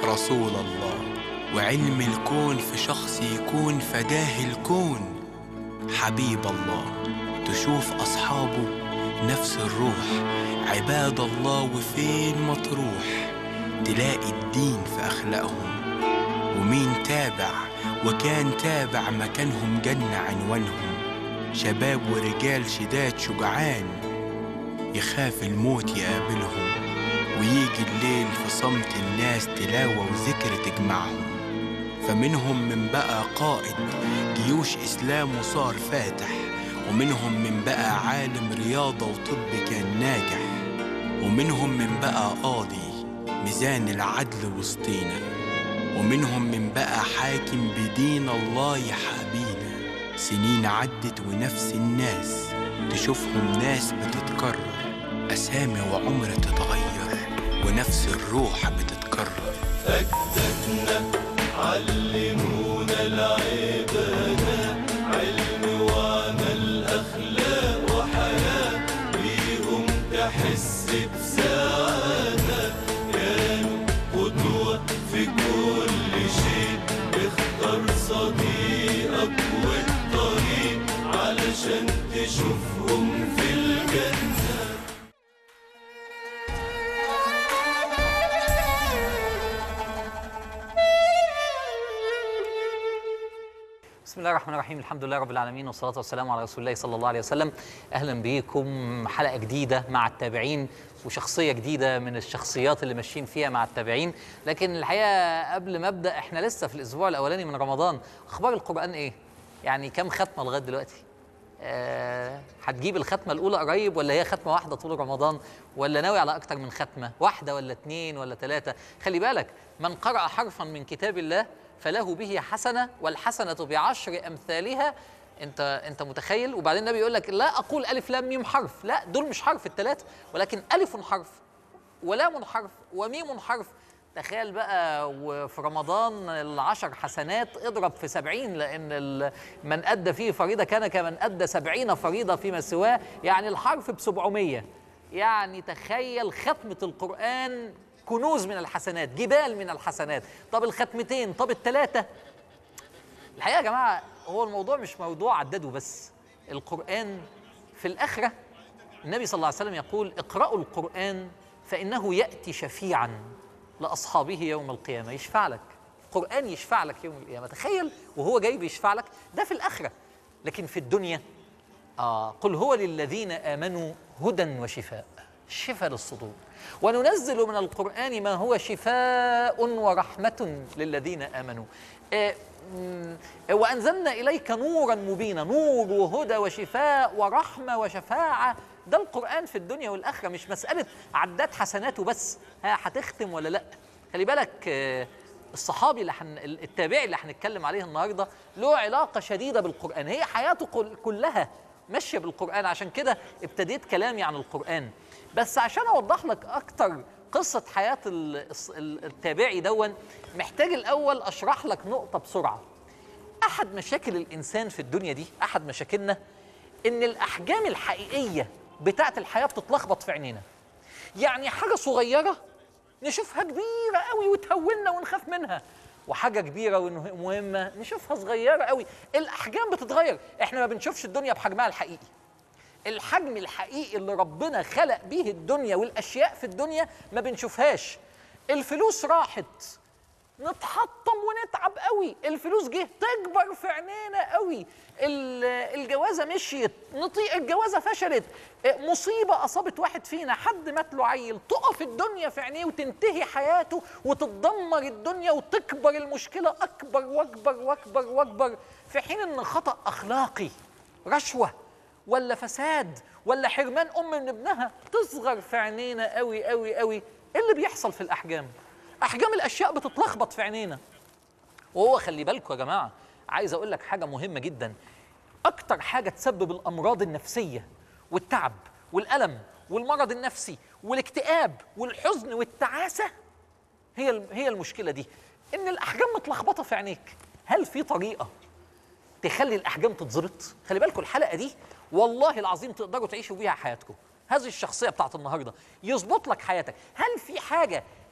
رسول الله وعلم الكون في شخص يكون فداه الكون حبيب الله تشوف أصحابه نفس الروح عباد الله وفين ما تروح تلاقي الدين في أخلاقهم ومين تابع وكان تابع مكانهم جنة عنوانهم شباب ورجال شداد شجعان يخاف الموت يقابلهم ويجي الليل في صمت الناس تلاوة وذكر تجمعهم فمنهم من بقى قائد جيوش إسلام وصار فاتح ومنهم من بقى عالم رياضة وطب كان ناجح ومنهم من بقى قاضي ميزان العدل وسطينا ومنهم من بقى حاكم بدين الله يحابينا سنين عدت ونفس الناس تشوفهم ناس بتتكرر أسامي وعمر تتغير ونفس الروح بتتكرر أجدادنا علمونا العبادة علم وعمل أخلاق وحياة بيهم تحس بسعادة كانوا قدوة في كل شيء اختار صديقك والطريق علشان تشوفهم في الجنة بسم الله الرحمن الرحيم الحمد لله رب العالمين والصلاة والسلام على رسول الله صلى الله عليه وسلم أهلا بكم حلقة جديدة مع التابعين وشخصية جديدة من الشخصيات اللي ماشيين فيها مع التابعين لكن الحقيقة قبل ما أبدأ إحنا لسه في الأسبوع الأولاني من رمضان أخبار القرآن إيه؟ يعني كم ختمة لغاية دلوقتي؟ آه، هتجيب الختمة الأولى قريب ولا هي ختمة واحدة طول رمضان ولا ناوي على أكتر من ختمة واحدة ولا اتنين ولا تلاتة خلي بالك من قرأ حرفا من كتاب الله فله به حسنة والحسنة بعشر أمثالها أنت أنت متخيل وبعدين النبي يقول لك لا أقول ألف لام ميم حرف لا دول مش حرف التلاتة ولكن ألف حرف ولام حرف وميم حرف تخيل بقى وفي رمضان العشر حسنات اضرب في سبعين لأن ال- من أدى فيه فريضة كان كمن أدى سبعين فريضة فيما سواه يعني الحرف بسبعمية يعني تخيل ختمة القرآن كنوز من الحسنات جبال من الحسنات طب الختمتين طب التلاتة الحقيقة يا جماعة هو الموضوع مش موضوع عدده بس القرآن في الآخرة النبي صلى الله عليه وسلم يقول اقرأوا القرآن فإنه يأتي شفيعا لأصحابه يوم القيامة يشفع لك القرآن يشفع لك يوم القيامة تخيل وهو جاي بيشفع لك ده في الآخرة لكن في الدنيا آه قل هو للذين آمنوا هدى وشفاء شفاء للصدور وننزل من القرآن ما هو شفاء ورحمة للذين آمنوا آه مم، وأنزلنا إليك نورا مبينا نور وهدى وشفاء ورحمة وشفاعة ده القرآن في الدنيا والآخرة مش مسألة عداد حسناته بس ها هتختم ولا لأ خلي بالك آه الصحابي اللي حن... التابعي اللي هنتكلم عليه النهارده له علاقه شديده بالقران هي حياته كل... كلها ماشيه بالقران عشان كده ابتديت كلامي عن القران بس عشان اوضح لك اكتر قصه حياه ال- الص- ال- التابعي دون محتاج الاول اشرح لك نقطه بسرعه احد مشاكل الانسان في الدنيا دي احد مشاكلنا ان الاحجام الحقيقيه بتاعه الحياه بتتلخبط في عينينا يعني حاجه صغيره نشوفها كبيره قوي وتهولنا ونخاف منها وحاجه كبيره ومهمه نشوفها صغيره قوي الاحجام بتتغير احنا ما بنشوفش الدنيا بحجمها الحقيقي الحجم الحقيقي اللي ربنا خلق بيه الدنيا والاشياء في الدنيا ما بنشوفهاش الفلوس راحت نتحطم ونتعب قوي الفلوس جه تكبر في عينينا قوي ال- الجوازه مشيت نطيق الجوازه فشلت إيه، مصيبه اصابت واحد فينا حد مات له عيل تقف الدنيا في عينيه وتنتهي حياته وتتدمر الدنيا وتكبر المشكله اكبر واكبر واكبر واكبر في حين ان خطا اخلاقي رشوه ولا فساد ولا حرمان ام من ابنها تصغر في عينينا قوي قوي قوي ايه اللي بيحصل في الاحجام احجام الاشياء بتتلخبط في عينينا وهو خلي بالكم يا جماعه عايز اقول لك حاجه مهمه جدا اكتر حاجه تسبب الامراض النفسيه والتعب والالم والمرض النفسي والاكتئاب والحزن والتعاسه هي الم- هي المشكله دي ان الاحجام متلخبطه في عينيك هل في طريقه تخلي الاحجام تتظبط خلي بالكم الحلقه دي والله العظيم تقدروا تعيشوا بيها حياتكم هذه الشخصيه بتاعت النهارده يظبط لك حياتك هل في حاجه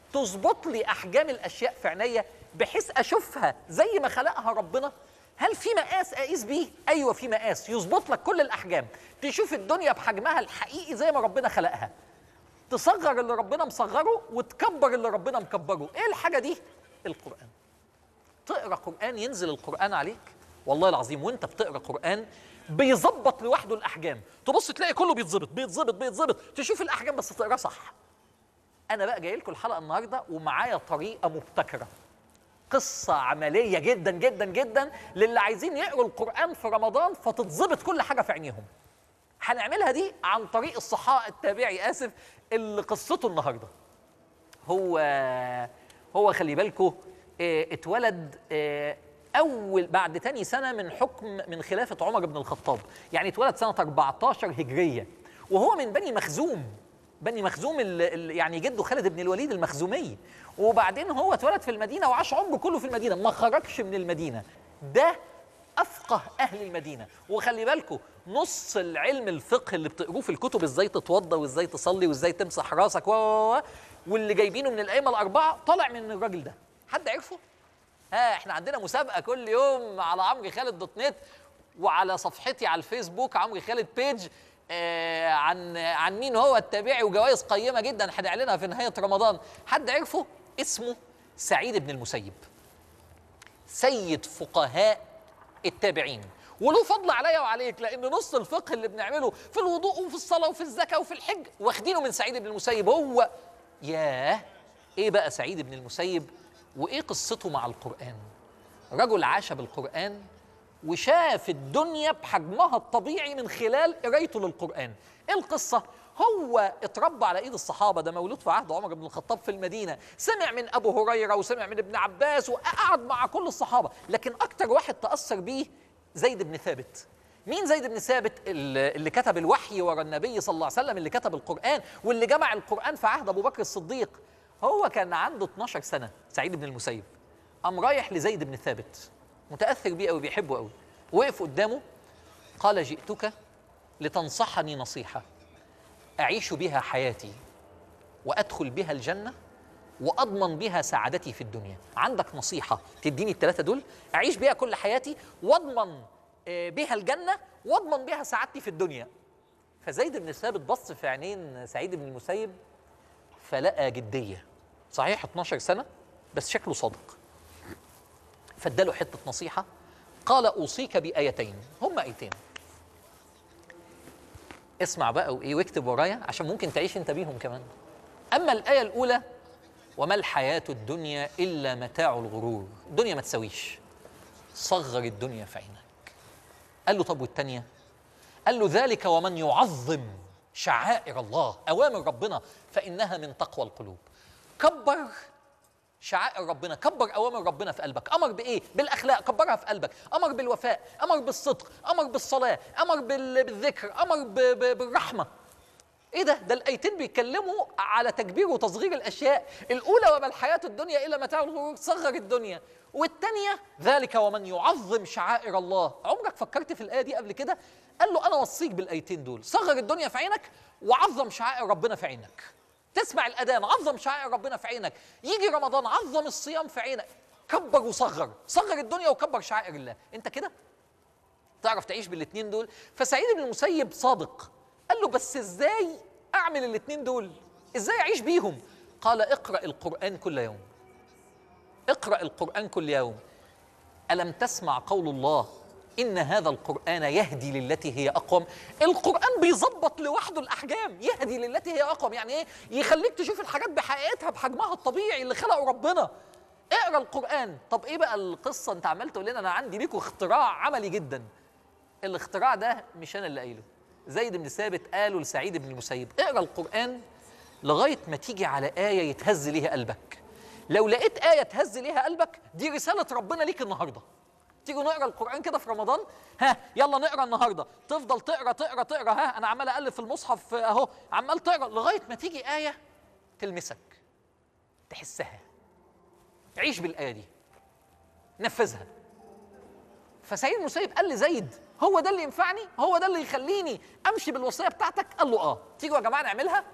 تظبط لي احجام الاشياء في عينيا بحيث اشوفها زي ما خلقها ربنا هل في مقاس اقيس بيه ايوه في مقاس يظبط لك كل الاحجام تشوف الدنيا بحجمها الحقيقي زي ما ربنا خلقها تصغر اللي ربنا مصغره وتكبر اللي ربنا مكبره ايه الحاجه دي القران تقرا قران ينزل القران عليك والله العظيم وانت بتقرا قران بيظبط لوحده الاحجام تبص تلاقي كله بيتظبط بيتظبط بيتظبط تشوف الاحجام بس تقراه صح انا بقى جاي لكم الحلقه النهارده ومعايا طريقه مبتكره قصة عملية جدا جدا جدا للي عايزين يقروا القرآن في رمضان فتتظبط كل حاجة في عينيهم. هنعملها دي عن طريق الصحاء التابعي آسف اللي قصته النهارده. هو هو خلي بالكم اتولد اه أول بعد تاني سنة من حكم من خلافة عمر بن الخطاب، يعني اتولد سنة 14 هجرية وهو من بني مخزوم بني مخزوم ال ال يعني جده خالد بن الوليد المخزومي وبعدين هو اتولد في المدينه وعاش عمره كله في المدينه ما خرجش من المدينه ده افقه اهل المدينه وخلي بالكم نص العلم الفقه اللي بتقروه في الكتب ازاي تتوضى وازاي تصلي وازاي تمسح راسك و واللي جايبينه من الائمه الاربعه طالع من الراجل ده حد عرفه ها احنا عندنا مسابقه كل يوم على عمرو خالد دوت نت وعلى صفحتي على الفيسبوك عمرو خالد بيج آه عن عن مين هو التابعي وجوائز قيمه جدا هنعلنها في نهايه رمضان حد عرفه اسمه سعيد بن المسيب سيد فقهاء التابعين وله فضل عليا وعليك لان نص الفقه اللي بنعمله في الوضوء وفي الصلاه وفي الزكاه وفي الحج واخدينه من سعيد بن المسيب هو ياه ايه بقى سعيد بن المسيب وايه قصته مع القران رجل عاش بالقران وشاف الدنيا بحجمها الطبيعي من خلال قرايته للقرآن إيه القصة؟ هو اتربى على ايد الصحابه ده مولود في عهد عمر بن الخطاب في المدينه سمع من ابو هريره وسمع من ابن عباس وقعد مع كل الصحابه لكن اكتر واحد تاثر بيه زيد بن ثابت مين زيد بن ثابت اللي كتب الوحي ورا النبي صلى الله عليه وسلم اللي كتب القران واللي جمع القران في عهد ابو بكر الصديق هو كان عنده 12 سنه سعيد بن المسيب قام رايح لزيد بن ثابت متاثر بيه قوي بيحبه قوي وقف قدامه قال جئتك لتنصحني نصيحه اعيش بها حياتي وادخل بها الجنه واضمن بها سعادتي في الدنيا عندك نصيحه تديني الثلاثه دول اعيش بها كل حياتي واضمن بها الجنه واضمن بها سعادتي في الدنيا فزيد بن ثابت بص في عينين سعيد بن المسيب فلقى جديه صحيح 12 سنه بس شكله صادق فاداله حته نصيحه قال اوصيك بايتين هما ايتين اسمع بقى وايه واكتب ورايا عشان ممكن تعيش انت بيهم كمان اما الايه الاولى وما الحياه الدنيا الا متاع الغرور الدنيا ما تساويش صغر الدنيا في عينك قال له طب والتانيه قال له ذلك ومن يعظم شعائر الله اوامر ربنا فانها من تقوى القلوب كبر شعائر ربنا كبر اوامر ربنا في قلبك امر بايه بالاخلاق كبرها في قلبك امر بالوفاء امر بالصدق امر بالصلاه امر بالذكر امر بالرحمه ايه ده ده الايتين بيتكلموا على تكبير وتصغير الاشياء الاولى وما الحياه الدنيا الا متاع الغرور صغر الدنيا والثانيه ذلك ومن يعظم شعائر الله عمرك فكرت في الايه دي قبل كده قال له انا وصيك بالايتين دول صغر الدنيا في عينك وعظم شعائر ربنا في عينك تسمع الاذان عظم شعائر ربنا في عينك يجي رمضان عظم الصيام في عينك كبر وصغر صغر الدنيا وكبر شعائر الله انت كده تعرف تعيش بالاثنين دول فسعيد بن المسيب صادق قال له بس ازاي اعمل الاثنين دول ازاي اعيش بيهم قال اقرا القران كل يوم اقرا القران كل يوم الم تسمع قول الله ان هذا القران يهدي للتي هي اقوم القران بيظبط لوحده الاحجام يهدي للتي هي اقوم يعني ايه يخليك تشوف الحاجات بحقيقتها بحجمها الطبيعي اللي خلقه ربنا اقرا القران طب ايه بقى القصه انت عمال تقول لنا انا عندي ليكوا اختراع عملي جدا الاختراع ده مش انا اللي قايله زيد بن ثابت قاله لسعيد بن المسيب اقرا القران لغايه ما تيجي على ايه يتهز ليها قلبك لو لقيت ايه تهز ليها قلبك دي رساله ربنا ليك النهارده تيجوا نقرا القران كده في رمضان ها يلا نقرا النهارده تفضل تقرا تقرا تقرا ها انا عمال اقلب في المصحف اهو عمال تقرا لغايه ما تيجي ايه تلمسك تحسها عيش بالايه دي نفذها فسعيد المسيب قال لزيد هو ده اللي ينفعني هو ده اللي يخليني امشي بالوصيه بتاعتك قال له اه تيجوا يا جماعه نعملها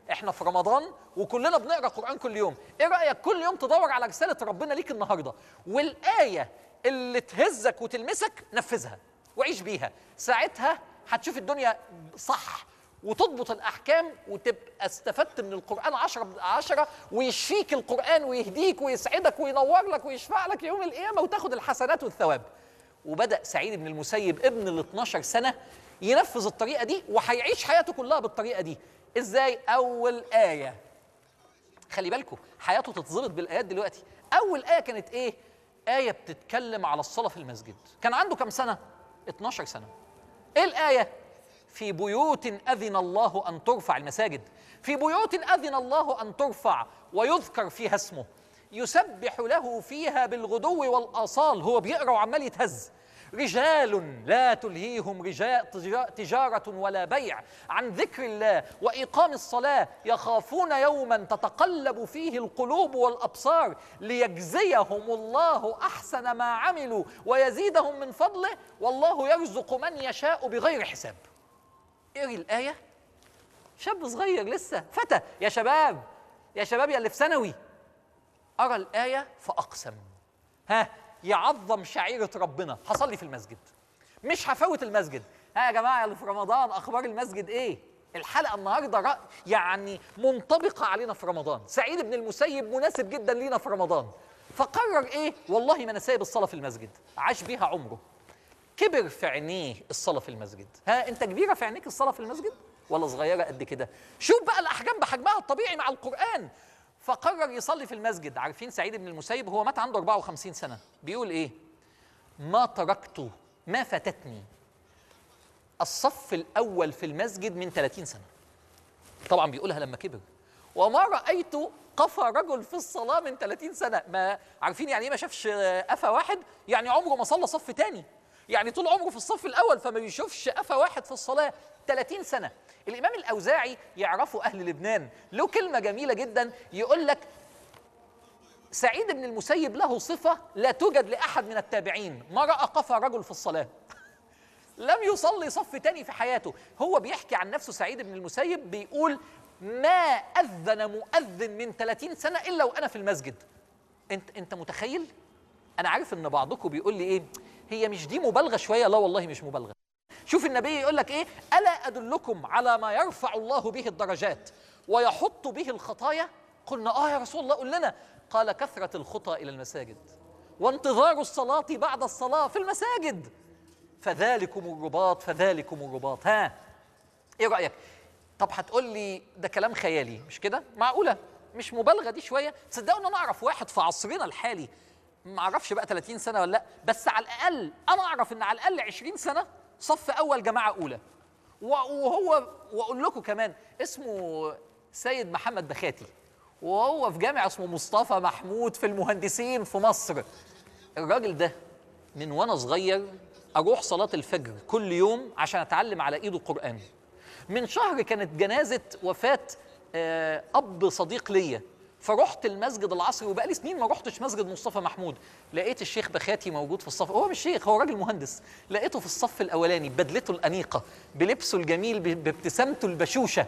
احنا في رمضان وكلنا بنقرا قران كل يوم ايه رايك كل يوم تدور على رساله ربنا ليك النهارده والايه اللي تهزك وتلمسك نفذها وعيش بيها ساعتها هتشوف الدنيا صح وتضبط الاحكام وتبقى استفدت من القران عشرة عشرة ويشفيك القران ويهديك ويسعدك وينور لك ويشفع لك يوم القيامه وتاخد الحسنات والثواب وبدا سعيد بن المسيب ابن ال 12 سنه ينفذ الطريقه دي وهيعيش حياته كلها بالطريقه دي ازاي اول ايه خلي بالكم حياته تتظبط بالايات دلوقتي اول ايه كانت ايه ايه بتتكلم على الصلاه في المسجد كان عنده كام سنه 12 سنه ايه الايه في بيوت اذن الله ان ترفع المساجد في بيوت اذن الله ان ترفع ويذكر فيها اسمه يسبح له فيها بالغدو والاصال هو بيقرا وعمال يتهز رجال لا تلهيهم رجاء تجا- تجارة ولا بيع عن ذكر الله وإقام الصلاة يخافون يوما تتقلب فيه القلوب والأبصار ليجزيهم الله أحسن ما عملوا ويزيدهم من فضله والله يرزق من يشاء بغير حساب اقري الآية شاب صغير لسه فتى يا شباب يا شباب يا اللي في ثانوي أرى الآية فأقسم ها يعظم شعيرة ربنا هصلي في المسجد مش هفوت المسجد ها يا جماعة اللي في رمضان أخبار المسجد إيه الحلقة النهاردة رأ... يعني منطبقة علينا في رمضان سعيد بن المسيب مناسب جدا لينا في رمضان فقرر إيه والله ما أنا سايب الصلاة في المسجد عاش بيها عمره كبر في عينيه الصلاة في المسجد ها أنت كبيرة في عينيك الصلاة في المسجد ولا صغيرة قد كده شوف بقى الأحجام بحجمها الطبيعي مع القرآن فقرر يصلي في المسجد عارفين سعيد بن المسيب هو مات عنده 54 سنة بيقول إيه ما تركت ما فاتتني الصف الأول في المسجد من 30 سنة طبعا بيقولها لما كبر وما رأيت قفى رجل في الصلاة من 30 سنة ما عارفين يعني ايه ما شافش قفا واحد يعني عمره ما صلى صف تاني يعني طول عمره في الصف الأول فما بيشوفش قفا واحد في الصلاة 30 سنة الإمام الأوزاعي يعرفه أهل لبنان له كلمة جميلة جدا يقول لك سعيد بن المسيب له صفة لا توجد لأحد من التابعين ما رأى قفا رجل في الصلاة لم يصلي صف تاني في حياته هو بيحكي عن نفسه سعيد بن المسيب بيقول ما أذن مؤذن من 30 سنة إلا وأنا في المسجد أنت أنت متخيل؟ أنا عارف إن بعضكم بيقول لي إيه هي مش دي مبالغة شوية لا والله مش مبالغة شوف النبي يقول لك إيه ألا أدلكم على ما يرفع الله به الدرجات ويحط به الخطايا قلنا آه يا رسول الله قل لنا قال كثرة الخطى إلى المساجد وانتظار الصلاة بعد الصلاة في المساجد فذلكم الرباط فذلكم الرباط ها ايه رايك طب هتقول لي ده كلام خيالي مش كده معقوله مش مبالغه دي شويه تصدقوا ان انا اعرف واحد في عصرنا الحالي ما اعرفش بقى 30 سنه ولا لا بس على الاقل انا اعرف ان على الاقل 20 سنه صف اول جماعه اولى و- وهو واقول لكم كمان اسمه سيد محمد بخاتي وهو في جامع اسمه مصطفى محمود في المهندسين في مصر الراجل ده من وانا صغير اروح صلاه الفجر كل يوم عشان اتعلم على ايده القران من شهر كانت جنازه وفاه آه، اب صديق ليا فرحت المسجد العصري وبقالي سنين ما رحتش مسجد مصطفى محمود لقيت الشيخ بخاتي موجود في الصف هو مش شيخ هو راجل مهندس لقيته في الصف الاولاني ببدلته الانيقه بلبسه الجميل ب- بابتسامته البشوشه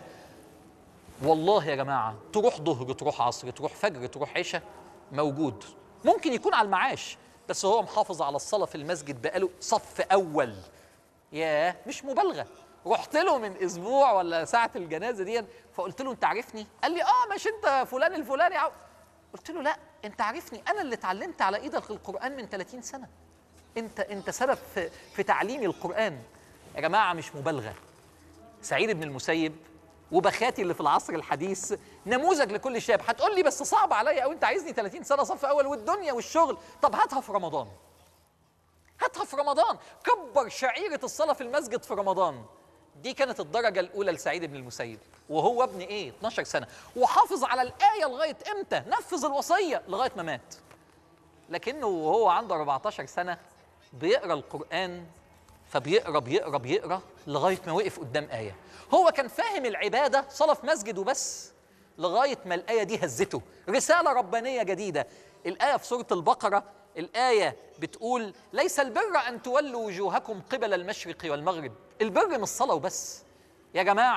والله يا جماعه تروح ظهر تروح عصر تروح فجر تروح عشاء موجود ممكن يكون على المعاش بس هو محافظ على الصلاه في المسجد بقاله صف اول ياه مش مبالغه رحت له من اسبوع ولا ساعه الجنازه دي فقلت له انت عارفني قال لي اه مش انت فلان الفلاني عو- قلت له لا انت عارفني انا اللي اتعلمت على ايدك القران من 30 سنه انت انت سبب في, في تعليمي القران يا جماعه مش مبالغه سعيد بن المسيب وبخاتي اللي في العصر الحديث نموذج لكل شاب هتقول لي بس صعب عليا قوي انت عايزني 30 سنه صف اول والدنيا والشغل طب هاتها في رمضان هاتها في رمضان كبر شعيرة الصلاة في المسجد في رمضان دي كانت الدرجة الأولى لسعيد بن المسيب وهو ابن إيه 12 سنة وحافظ على الآية لغاية إمتى نفذ الوصية لغاية ما مات لكنه وهو عنده 14 سنة بيقرأ القرآن فبيقرأ بيقرأ بيقرأ لغاية ما وقف قدام آية هو كان فاهم العبادة صلاة في مسجد وبس لغاية ما الآية دي هزته رسالة ربانية جديدة الآية في سورة البقرة الآية بتقول ليس البر أن تولوا وجوهكم قبل المشرق والمغرب البر من الصلاة وبس يا جماعة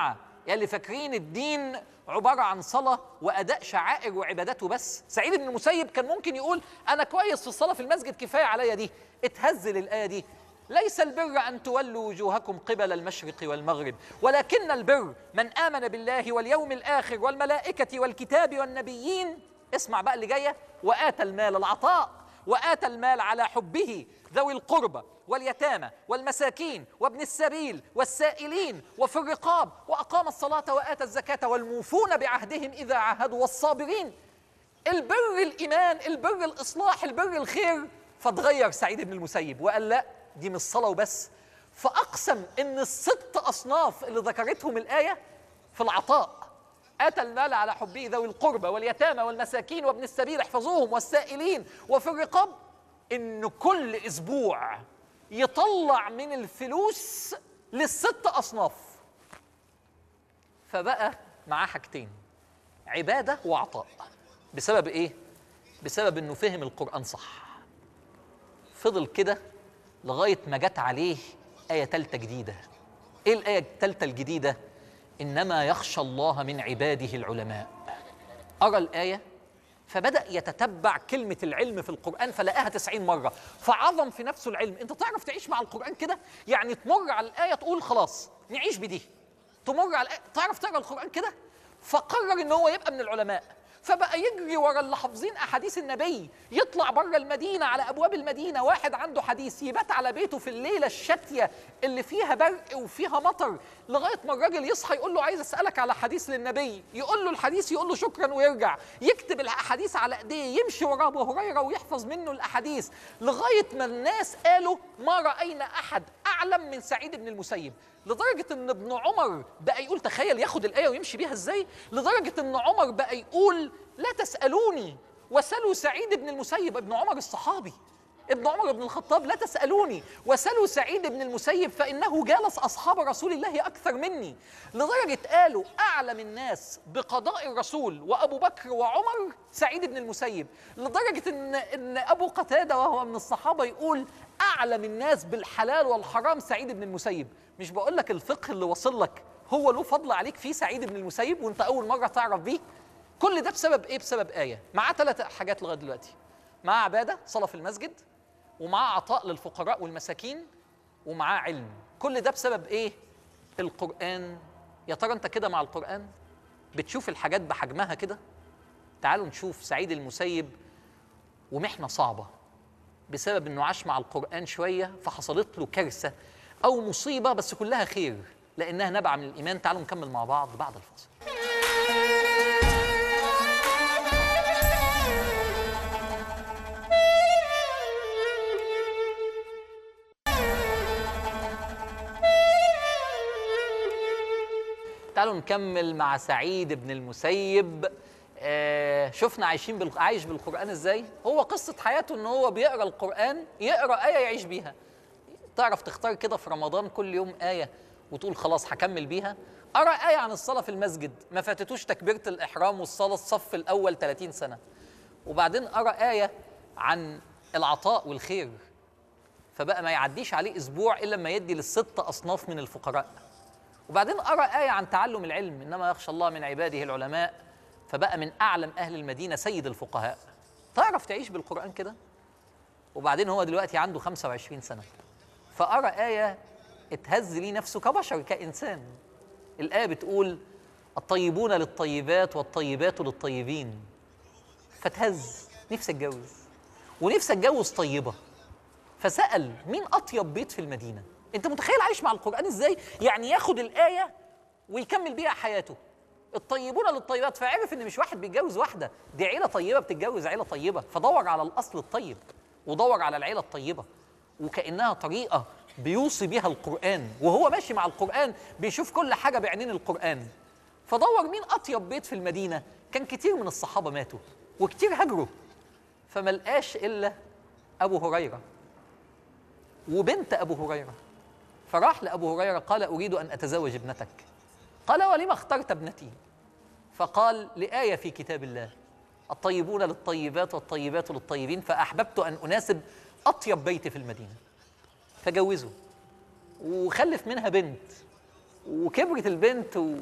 يا اللي فاكرين الدين عبارة عن صلاة وأداء شعائر وعبادات وبس سعيد بن المسيب كان ممكن يقول أنا كويس في الصلاة في المسجد كفاية عليا دي اتهزل الآية دي ليس البر أن تولوا وجوهكم قبل المشرق والمغرب ولكن البر من آمن بالله واليوم الآخر والملائكة والكتاب والنبيين اسمع بقى اللي جاية وآتى المال العطاء وآتى المال على حبه ذوي القربى واليتامى والمساكين وابن السبيل والسائلين وفي الرقاب وأقام الصلاة وآتى الزكاة والموفون بعهدهم إذا عاهدوا والصابرين البر الإيمان البر الإصلاح البر الخير فتغير سعيد بن المسيب وقال لا دي مش صلاة وبس فأقسم إن الست أصناف اللي ذكرتهم الآية في العطاء آتى المال على حبه ذوي القربى واليتامى والمساكين وابن السبيل احفظوهم والسائلين وفي الرقاب إن كل أسبوع يطلع من الفلوس للست أصناف فبقى معاه حاجتين عبادة وعطاء بسبب إيه؟ بسبب إنه فهم القرآن صح فضل كده لغاية ما جت عليه آية تالتة جديدة إيه الآية التالتة الجديدة؟ إنما يخشى الله من عباده العلماء أرى الآية فبدأ يتتبع كلمة العلم في القرآن فلقاها تسعين مرة فعظم في نفسه العلم أنت تعرف تعيش مع القرآن كده يعني تمر على الآية تقول خلاص نعيش بدي تمر على الآية تعرف تقرأ القرآن كده فقرر إن هو يبقى من العلماء فبقى يجري ورا اللي حافظين احاديث النبي يطلع بره المدينه على ابواب المدينه واحد عنده حديث يبات على بيته في الليله الشاتيه اللي فيها برق وفيها مطر لغايه ما الراجل يصحى يقول له عايز اسالك على حديث للنبي يقول له الحديث يقول له شكرا ويرجع يكتب الاحاديث على ايديه يمشي ورا ابو هريره ويحفظ منه الاحاديث لغايه ما الناس قالوا ما راينا احد اعلم من سعيد بن المسيب لدرجة إن ابن عمر بقى يقول تخيل ياخد الآية ويمشي بيها إزاي؟ لدرجة إن عمر بقى يقول لا تسألوني وسلوا سعيد بن المسيب ابن عمر الصحابي ابن عمر بن الخطاب لا تسألوني وسلوا سعيد بن المسيب فإنه جالس أصحاب رسول الله أكثر مني لدرجة قالوا أعلم الناس بقضاء الرسول وأبو بكر وعمر سعيد بن المسيب لدرجة إن, إن أبو قتادة وهو من الصحابة يقول أعلم الناس بالحلال والحرام سعيد بن المسيب مش بقول لك الفقه اللي وصل لك هو له فضل عليك فيه سعيد بن المسيب وانت أول مرة تعرف بيه كل ده بسبب ايه بسبب ايه معاه ثلاث حاجات لغايه دلوقتي معاه عباده صلاه في المسجد ومعاه عطاء للفقراء والمساكين ومعاه علم كل ده بسبب ايه القران يا ترى انت كده مع القران بتشوف الحاجات بحجمها كده تعالوا نشوف سعيد المسيب ومحنه صعبه بسبب انه عاش مع القران شويه فحصلت له كارثه او مصيبه بس كلها خير لانها نبع من الايمان تعالوا نكمل مع بعض بعد الفاصل تعالوا نكمل مع سعيد بن المسيب آه شفنا عايشين بال... عايش بالقرآن ازاي هو قصة حياته ان هو بيقرأ القرآن يقرأ آية يعيش بيها تعرف تختار كده في رمضان كل يوم آية وتقول خلاص هكمل بيها أرى آية عن الصلاة في المسجد ما فاتتوش تكبيرة الإحرام والصلاة الصف الأول 30 سنة وبعدين أرى آية عن العطاء والخير فبقى ما يعديش عليه أسبوع إلا لما يدي للست أصناف من الفقراء وبعدين أرى آية عن تعلم العلم إنما يخشى الله من عباده العلماء فبقى من أعلم أهل المدينة سيد الفقهاء تعرف تعيش بالقرآن كده وبعدين هو دلوقتي عنده 25 سنة فأرى آية اتهز لي نفسه كبشر كإنسان الآية بتقول الطيبون للطيبات والطيبات للطيبين فتهز نفسي اتجوز ونفسي اتجوز طيبة فسأل مين أطيب بيت في المدينة انت متخيل عايش مع القرآن ازاي يعني ياخد الآية ويكمل بيها حياته الطيبون للطيبات فعرف ان مش واحد بيتجوز واحده دي عيله طيبه بتتجوز عيله طيبه فدور على الاصل الطيب ودور على العيله الطيبه وكانها طريقه بيوصي بيها القران وهو ماشي مع القران بيشوف كل حاجه بعينين القران فدور مين اطيب بيت في المدينه كان كتير من الصحابه ماتوا وكتير هاجروا فما لقاش الا ابو هريره وبنت ابو هريره فراح لابو هريره قال اريد ان اتزوج ابنتك قال ولم اخترت ابنتي فقال لآية في كتاب الله الطيبون للطيبات والطيبات للطيبين فأحببت أن أناسب أطيب بيت في المدينة فجوزه وخلف منها بنت وكبرت البنت و...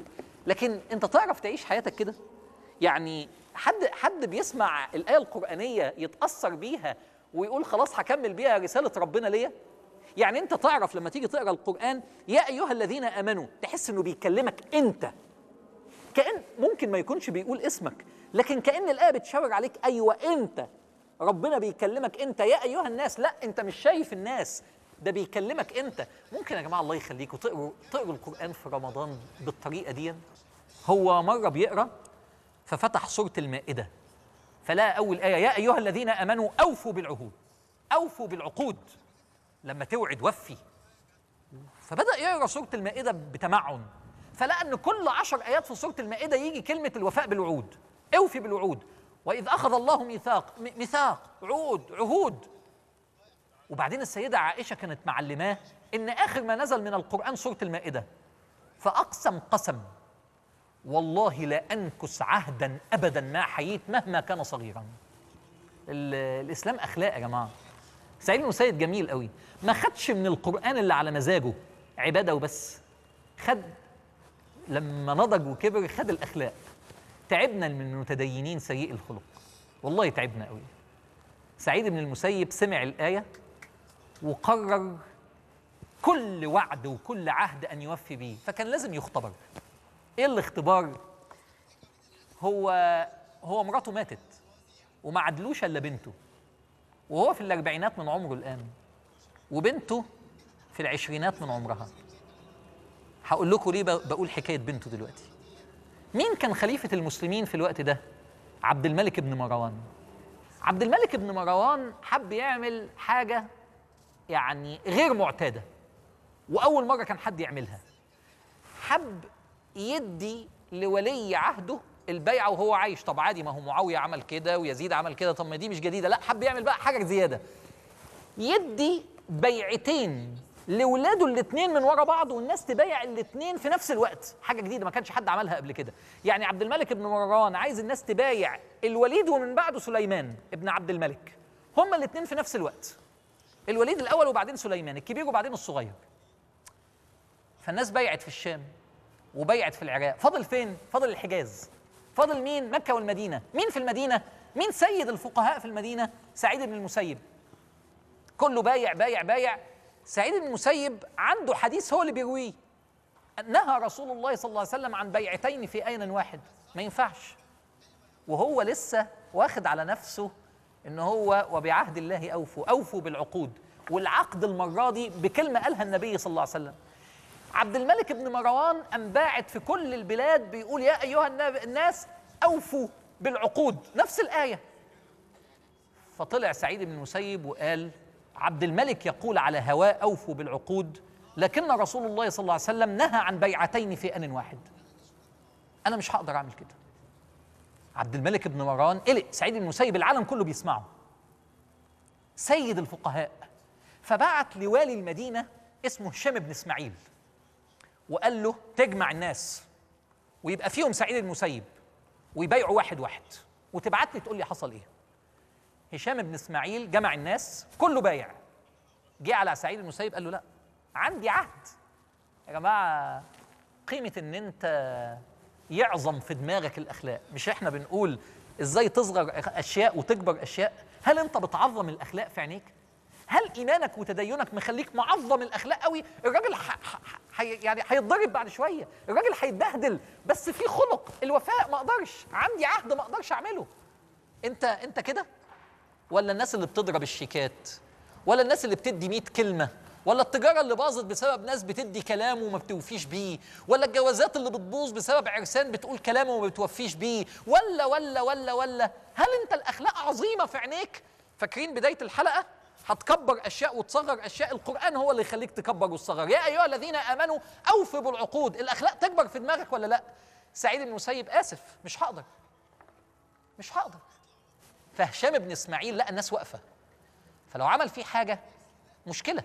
لكن انت تعرف تعيش حياتك كده يعني حد حد بيسمع الايه القرانيه يتاثر بيها ويقول خلاص هكمل بيها رساله ربنا ليا يعني انت تعرف لما تيجي تقرا القران يا ايها الذين امنوا تحس انه بيكلمك انت كان ممكن ما يكونش بيقول اسمك لكن كان الايه بتشاور عليك ايوه انت ربنا بيكلمك انت يا ايها الناس لا انت مش شايف الناس ده بيكلمك انت ممكن يا جماعه الله يخليكم تقروا تقروا القران في رمضان بالطريقه دي هو مره بيقرا ففتح سوره المائده فلقى اول ايه يا ايها الذين امنوا اوفوا بالعهود اوفوا بالعقود لما توعد وفي فبدا يقرا سوره المائده بتمعن فلقى ان كل عشر ايات في سوره المائده يجي كلمه الوفاء بالوعود اوفي بالوعود واذ اخذ الله ميثاق م- ميثاق عود عهود وبعدين السيده عائشه كانت معلماه ان اخر ما نزل من القران سوره المائده فاقسم قسم والله لا انكس عهدا ابدا ما حييت مهما كان صغيرا ال- الاسلام اخلاق يا جماعه سعيد بن مسيد جميل قوي ما خدش من القران اللي على مزاجه عباده وبس خد لما نضج وكبر خد الاخلاق تعبنا من المتدينين سيئي الخلق والله تعبنا قوي سعيد بن المسيب سمع الايه وقرر كل وعد وكل عهد ان يوفي به فكان لازم يختبر ايه الاختبار هو هو مراته ماتت وما عدلوش الا بنته وهو في الاربعينات من عمره الان وبنته في العشرينات من عمرها هقول لكم ليه ب- بقول حكايه بنته دلوقتي مين كان خليفه المسلمين في الوقت ده عبد الملك بن مروان عبد الملك بن مروان حب يعمل حاجه يعني غير معتاده واول مره كان حد يعملها حب يدي لولي عهده البيعه وهو عايش طب عادي ما هو معاويه عمل كده ويزيد عمل كده طب ما دي مش جديده لا حب يعمل بقى حاجه زياده يدي بيعتين لاولاده الاثنين من ورا بعض والناس تبايع الاثنين في نفس الوقت حاجه جديده ما كانش حد عملها قبل كده يعني عبد الملك بن مروان عايز الناس تبايع الوليد ومن بعده سليمان ابن عبد الملك هما الاثنين في نفس الوقت الوليد الاول وبعدين سليمان الكبير وبعدين الصغير فالناس بيعت في الشام وبيعت في العراق فاضل فين فاضل الحجاز فاضل مين مكه والمدينه مين في المدينه مين سيد الفقهاء في المدينه سعيد بن المسيب كله بايع بايع بايع سعيد بن المسيب عنده حديث هو اللي بيرويه نهى رسول الله صلى الله عليه وسلم عن بيعتين في آن واحد ما ينفعش وهو لسه واخد على نفسه ان هو وبعهد الله اوفوا اوفوا بالعقود والعقد المره دي بكلمه قالها النبي صلى الله عليه وسلم عبد الملك بن مروان قام باعت في كل البلاد بيقول يا ايها الناب- الناس اوفوا بالعقود نفس الايه فطلع سعيد بن المسيب وقال عبد الملك يقول على هواء اوفوا بالعقود لكن رسول الله صلى الله عليه وسلم نهى عن بيعتين في ان واحد انا مش هقدر اعمل كده عبد الملك بن مروان قلق سعيد بن المسيب العالم كله بيسمعه سيد الفقهاء فبعت لوالي المدينه اسمه هشام بن اسماعيل وقال له تجمع الناس ويبقى فيهم سعيد المسيب ويبايعوا واحد واحد وتبعت لي تقول لي حصل ايه هشام بن اسماعيل جمع الناس كله بايع جه على سعيد المسيب قال له لا عندي عهد يا جماعه قيمه ان انت يعظم في دماغك الاخلاق مش احنا بنقول ازاي تصغر اشياء وتكبر اشياء هل انت بتعظم الاخلاق في عينيك هل ايمانك وتدينك مخليك معظم الاخلاق قوي الراجل ح... ح... ح... يعني هيتضرب بعد شويه الراجل هيتبهدل بس في خلق الوفاء ما اقدرش عندي عهد ما اقدرش اعمله انت انت كده ولا الناس اللي بتضرب الشيكات ولا الناس اللي بتدي 100 كلمه ولا التجاره اللي باظت بسبب ناس بتدي كلام وما بتوفيش بيه ولا الجوازات اللي بتبوظ بسبب عرسان بتقول كلام وما بتوفيش بيه ولا ولا ولا ولا هل انت الاخلاق عظيمه في عينيك فاكرين بدايه الحلقه هتكبر اشياء وتصغر اشياء القران هو اللي يخليك تكبر وتصغر يا ايها الذين امنوا اوفوا بالعقود الاخلاق تكبر في دماغك ولا لا سعيد بن المسيب اسف مش هقدر مش هقدر فهشام بن اسماعيل لقى الناس واقفه فلو عمل فيه حاجه مشكله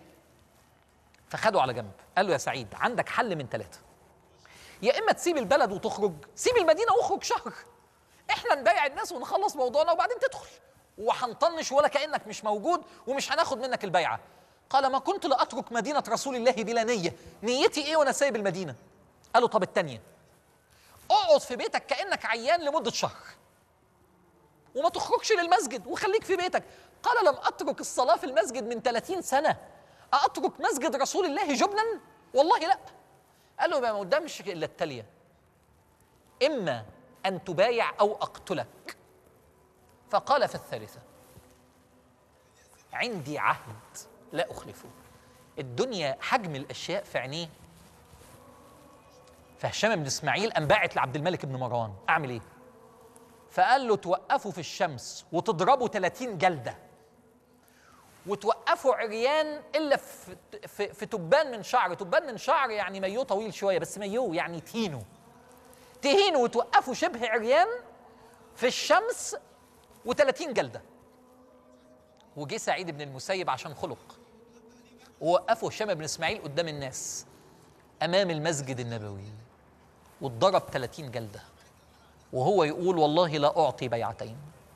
فخده على جنب قال له يا سعيد عندك حل من ثلاثه يا اما تسيب البلد وتخرج سيب المدينه واخرج شهر احنا نبايع الناس ونخلص موضوعنا وبعدين تدخل وهنطنش ولا كانك مش موجود ومش هناخد منك البيعه قال ما كنت لاترك مدينه رسول الله بلا نيه نيتي ايه وانا سايب المدينه قال له طب الثانيه اقعد في بيتك كانك عيان لمده شهر وما تخرجش للمسجد وخليك في بيتك قال لم اترك الصلاه في المسجد من 30 سنه أترك مسجد رسول الله جبنا والله لا قال له ما قدامش الا التاليه اما ان تبايع او اقتلك فقال في الثالثه عندي عهد لا اخلفه الدنيا حجم الاشياء في عينيه فهشام بن اسماعيل قام باعت لعبد الملك بن مروان اعمل ايه فقال له توقفوا في الشمس وتضربوا 30 جلده وتوقفوا عريان الا في في, في تبان من شعر تبان من شعر يعني مايو طويل شويه بس مايو يعني تهينه تهينوا وتوقفوا شبه عريان في الشمس و30 جلده وجه سعيد بن المسيب عشان خلق ووقفوا هشام بن اسماعيل قدام الناس امام المسجد النبوي واتضرب 30 جلده وهو يقول والله لا اعطي بيعتين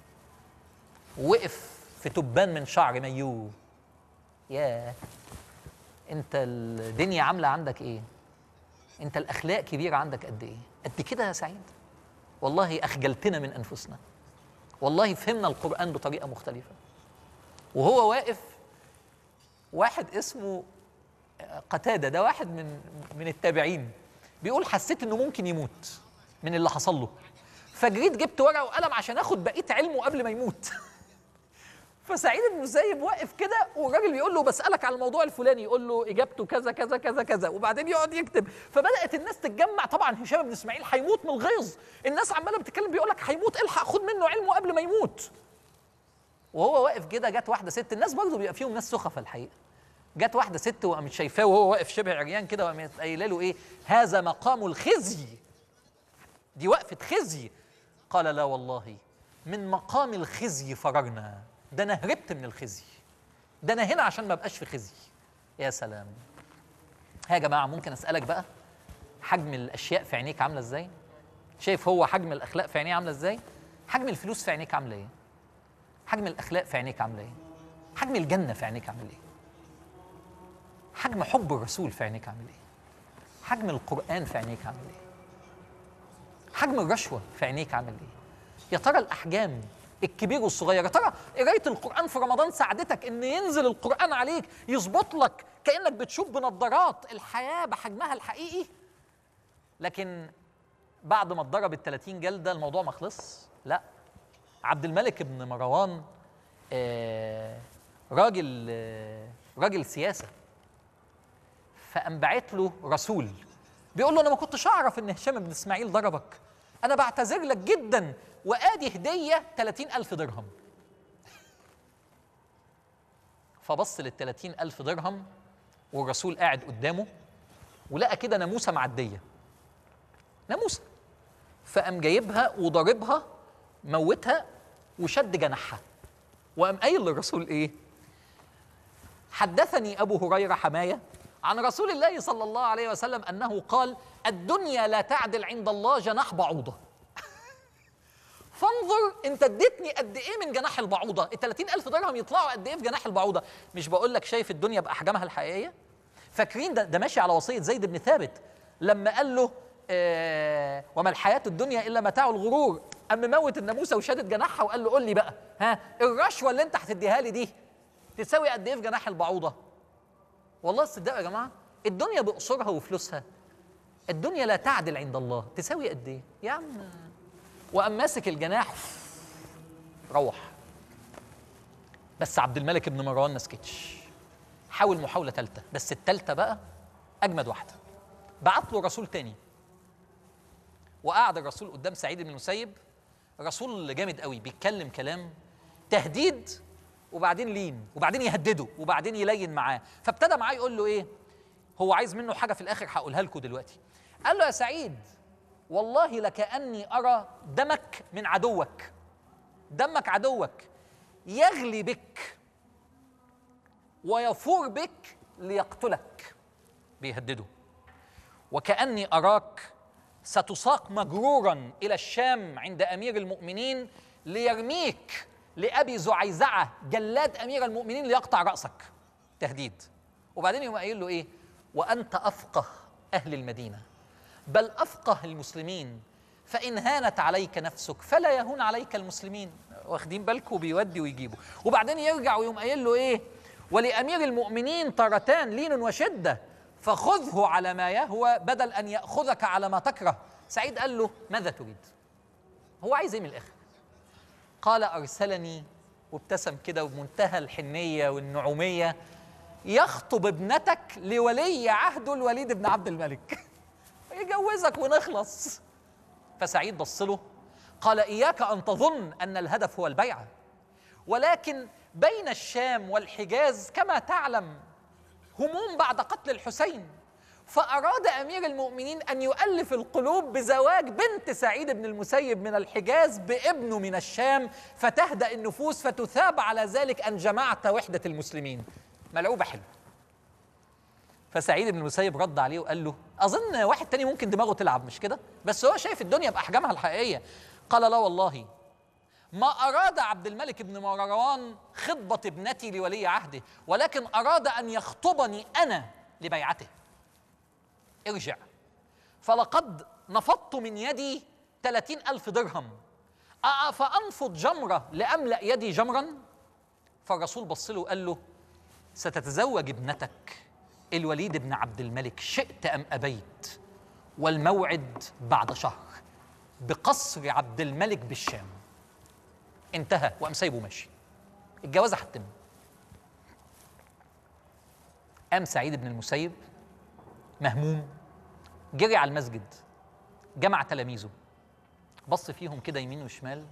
وقف في تبان من شعر ميو ياه انت الدنيا عامله عندك ايه انت الاخلاق كبيره عندك قد ايه قد كده يا سعيد والله اخجلتنا من انفسنا والله فهمنا القران بطريقه مختلفه وهو واقف واحد اسمه قتاده ده واحد من من التابعين بيقول حسيت انه ممكن يموت من اللي حصل له فجريت جبت ورقه وقلم عشان اخد بقيه علمه قبل ما يموت فسعيد بن المسيب واقف كده والراجل بيقول له بسالك على الموضوع الفلاني يقول له اجابته كذا كذا كذا كذا وبعدين يقعد يكتب فبدات الناس تتجمع طبعا هشام بن اسماعيل هيموت من الغيظ الناس عماله بتتكلم بيقول لك هيموت الحق خد منه علمه قبل ما يموت وهو واقف كده جت واحده ست الناس برضه بيبقى فيهم ناس سخفه الحقيقه جت واحده ست وقامت شايفاه وهو واقف شبه عريان كده وقامت قايله له ايه هذا مقام الخزي دي وقفه خزي قال لا والله من مقام الخزي فررنا ده انا هربت من الخزي ده انا هنا عشان ما ابقاش في خزي يا سلام ها يا جماعه ممكن اسالك بقى حجم الاشياء في عينيك عامله ازاي شايف هو حجم الاخلاق في عينيه عامله ازاي حجم الفلوس في عينيك عامله ايه حجم الاخلاق في عينيك عامله ايه حجم الجنه في عينيك عامل ايه حجم حب الرسول في عينيك عامل ايه حجم القران في عينيك عامل ايه حجم الرشوه في عينيك عامل ايه يا ترى الاحجام الكبير والصغير يا ترى قرايه القران في رمضان ساعدتك ان ينزل القران عليك يظبط لك كانك بتشوف بنظارات الحياه بحجمها الحقيقي لكن بعد ما اتضرب ال 30 جلده الموضوع ما خلص لا عبد الملك بن مروان آه راجل آه راجل سياسه فقام باعت له رسول بيقول له انا ما كنتش اعرف ان هشام بن اسماعيل ضربك انا بعتذر لك جدا وادي هديه 30 الف درهم فبص لل 30 الف درهم والرسول قاعد قدامه ولقى كده ناموسه معديه ناموسه فقام جايبها وضاربها موتها وشد جناحها وقام قايل للرسول ايه حدثني ابو هريره حمايه عن رسول الله صلى الله عليه وسلم انه قال الدنيا لا تعدل عند الله جناح بعوضه فانظر انت اديتني قد ايه من جناح البعوضه ال 30 الف درهم يطلعوا قد ايه في جناح البعوضه مش بقول لك شايف الدنيا باحجامها الحقيقيه فاكرين ده, ده ماشي على وصيه زيد بن ثابت لما قال له آه وما الحياه الدنيا الا متاع الغرور اما موت الناموسه وشدت جناحها وقال له قول لي بقى ها الرشوه اللي انت هتديها لي دي تساوي قد ايه في جناح البعوضه والله تصدقوا يا جماعه الدنيا بقصورها وفلوسها الدنيا لا تعدل عند الله تساوي قد ايه يا عم وقام ماسك الجناح روح بس عبد الملك بن مروان ما سكتش حاول محاوله ثالثه بس الثالثه بقى اجمد واحده بعت له رسول تاني وقعد الرسول قدام سعيد بن المسيب رسول جامد قوي بيتكلم كلام تهديد وبعدين لين وبعدين يهدده وبعدين يلين معاه فابتدى معاه يقول له ايه هو عايز منه حاجه في الاخر هقولها لكم دلوقتي قال له يا سعيد والله لكاني ارى دمك من عدوك دمك عدوك يغلي بك ويفور بك ليقتلك بيهدده وكاني اراك ستساق مجرورا الى الشام عند امير المؤمنين ليرميك لابي زعيزعه جلاد امير المؤمنين ليقطع راسك تهديد وبعدين يقوم قايل له ايه وانت افقه اهل المدينه بل افقه المسلمين فإن هانت عليك نفسك فلا يهون عليك المسلمين واخدين بالكم بيودي ويجيبوا وبعدين يرجع ويقوم قايل له ايه ولأمير المؤمنين طرتان لين وشدة فخذه على ما يهوى بدل أن يأخذك على ما تكره سعيد قال له ماذا تريد هو عايز ايه من الآخر قال أرسلني وابتسم كده بمنتهى الحنية والنعومية يخطب ابنتك لولي عهده الوليد بن عبد الملك يجوزك ونخلص فسعيد بص له قال إياك أن تظن أن الهدف هو البيعة ولكن بين الشام والحجاز كما تعلم هموم بعد قتل الحسين فأراد أمير المؤمنين أن يؤلف القلوب بزواج بنت سعيد بن المسيب من الحجاز بابنه من الشام فتهدأ النفوس فتثاب على ذلك أن جمعت وحدة المسلمين ملعوبة حلوة فسعيد بن المسيب رد عليه وقال له أظن واحد تاني ممكن دماغه تلعب مش كده بس هو شايف الدنيا بأحجامها الحقيقية قال لا والله ما أراد عبد الملك بن مروان خطبة ابنتي لولي عهده ولكن أراد أن يخطبني أنا لبيعته ارجع فلقد نفضت من يدي ثلاثين ألف درهم فأنفض جمرة لأملأ يدي جمرا فالرسول بص له وقال له ستتزوج ابنتك الوليد بن عبد الملك شئت أم أبيت والموعد بعد شهر بقصر عبد الملك بالشام انتهى وقام سايبه ماشي الجوازه هتتم قام سعيد بن المسيب مهموم جري على المسجد جمع تلاميذه بص فيهم كده يمين وشمال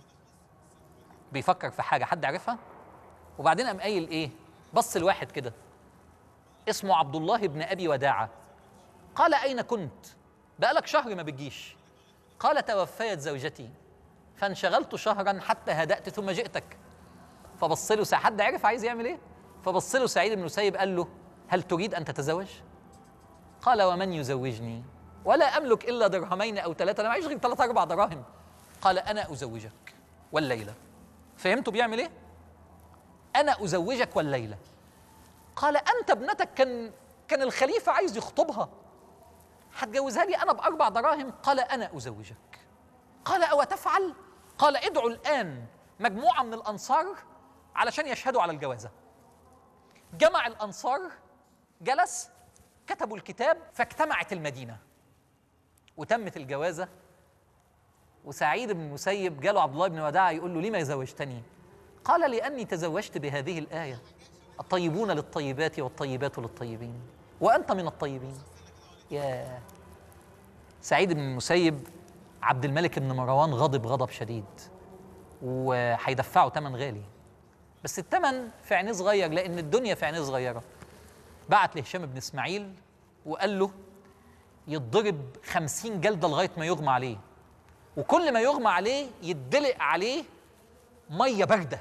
بيفكر في حاجه حد عرفها وبعدين قام قايل ايه بص لواحد كده اسمه عبد الله بن ابي وداعه قال اين كنت بقالك شهر ما بتجيش قال توفيت زوجتي فانشغلت شهرا حتى هدأت ثم جئتك فبص له سعيد حد عرف عايز يعمل ايه فبص له سعيد بن المسيب قال له هل تريد ان تتزوج قال ومن يزوجني ولا املك الا درهمين او ثلاثه انا معيش غير ثلاثة اربع دراهم قال انا ازوجك والليله فهمتوا بيعمل ايه انا ازوجك والليله قال انت ابنتك كان كان الخليفه عايز يخطبها هتجوزها لي انا باربع دراهم قال انا ازوجك قال او تفعل قال ادعوا الان مجموعه من الانصار علشان يشهدوا على الجوازه جمع الانصار جلس كتبوا الكتاب فاجتمعت المدينه وتمت الجوازه وسعيد بن المسيب جاله عبد الله بن وداع يقول له لما زوجتني قال لاني تزوجت بهذه الايه الطيبون للطيبات والطيبات للطيبين وانت من الطيبين يا سعيد بن المسيب عبد الملك بن مروان غضب غضب شديد وهيدفعه ثمن غالي بس الثمن في عينيه صغير لان الدنيا في عينيه صغيره بعت لهشام بن اسماعيل وقال له يتضرب خمسين جلده لغايه ما يغمى عليه وكل ما يغمى عليه يدلق عليه ميه بارده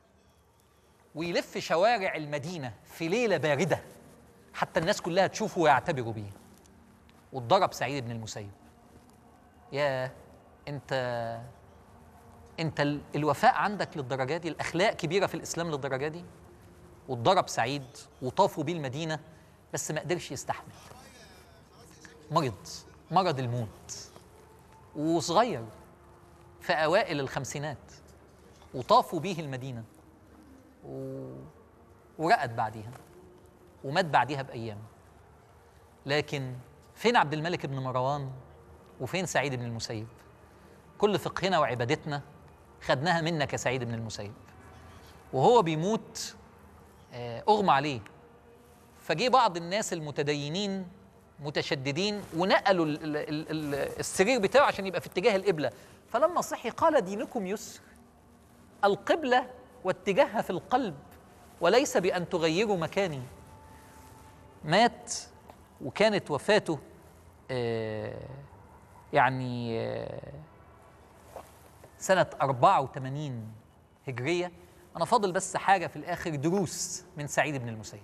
ويلف شوارع المدينه في ليله بارده حتى الناس كلها تشوفه ويعتبروا بيه واتضرب سعيد بن المسيب يا انت انت ال- الوفاء عندك للدرجه دي الاخلاق كبيره في الاسلام للدرجه دي واتضرب سعيد وطافوا بيه المدينه بس ما قدرش يستحمل مرض مرض الموت وصغير في اوائل الخمسينات وطافوا بيه المدينه و... ورقد بعديها ومات بعديها بايام لكن فين عبد الملك بن مروان وفين سعيد بن المسيب كل فقهنا وعبادتنا خدناها منك يا سعيد بن المسيب وهو بيموت آه، اغمى عليه فجه بعض الناس المتدينين متشددين ونقلوا ال- ال- ال- ال- السرير بتاعه عشان يبقى في اتجاه القبله فلما صحي قال دينكم يسر القبله واتجاهها في القلب وليس بان تغيروا مكاني مات وكانت وفاته آه، يعني آه، سنة 84 هجرية أنا فاضل بس حاجة في الآخر دروس من سعيد بن المسيب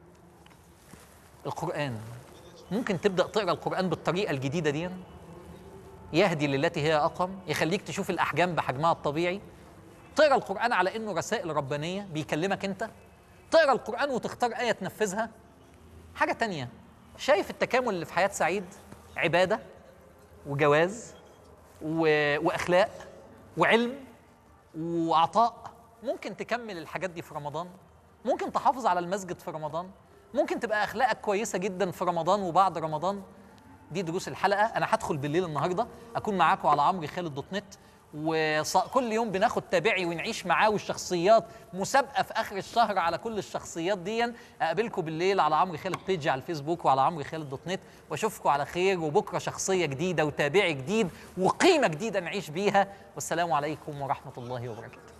القرآن ممكن تبدأ تقرأ القرآن بالطريقة الجديدة دي يهدي للتي هي أقوم يخليك تشوف الأحجام بحجمها الطبيعي تقرأ القرآن على إنه رسائل ربانية بيكلمك أنت تقرأ القرآن وتختار آية تنفذها حاجة تانية شايف التكامل اللي في حياة سعيد عبادة وجواز و... واخلاق وعلم وعطاء ممكن تكمل الحاجات دي في رمضان ممكن تحافظ على المسجد في رمضان ممكن تبقى اخلاقك كويسه جدا في رمضان وبعد رمضان دي دروس الحلقه انا هدخل بالليل النهارده اكون معاكم على عمرو خالد دوت نت وكل يوم بناخد تابعي ونعيش معاه والشخصيات مسابقه في اخر الشهر على كل الشخصيات دي اقابلكم بالليل على عمرو خالد بيجي على الفيسبوك وعلى عمرو خالد دوت نت واشوفكم على خير وبكره شخصيه جديده وتابعي جديد وقيمه جديده نعيش بيها والسلام عليكم ورحمه الله وبركاته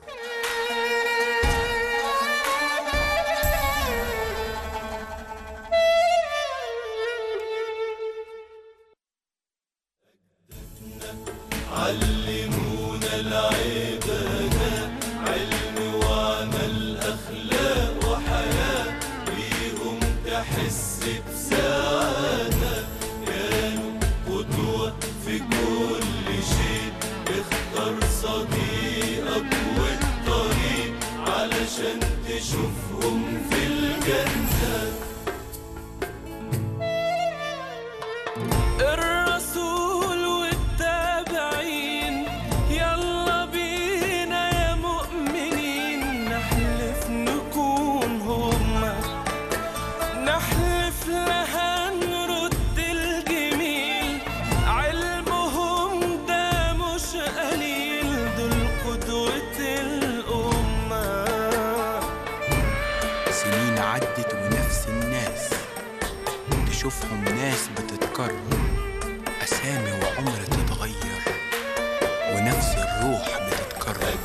علمونا العبادة علم وعمل أخلاق وحياة بيهم تحس بسعادة كانوا قدوة في كل شيء اختار صديقك والطريق علشان تشوفهم في الجنة الرسول والتابعين يلا بينا يا مؤمنين نحلف نكون هما نحلف لها نرد الجميل علمهم ده مش قليل دول قدوة الأمة سنين عدت ونفس الناس تشوفهم ناس بتتكرر أسامي وعمر تتغير ونفس الروح بتتكرر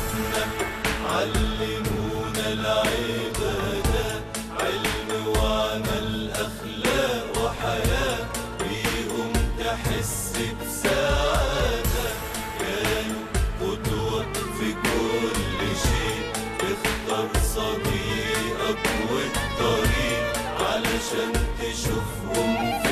علمونا العبادة علم وعمل أخلاق وحياة بيهم تحس بسعادة كانوا قدوة في كل شيء اختار صديقك والطريق علشان تشوفهم في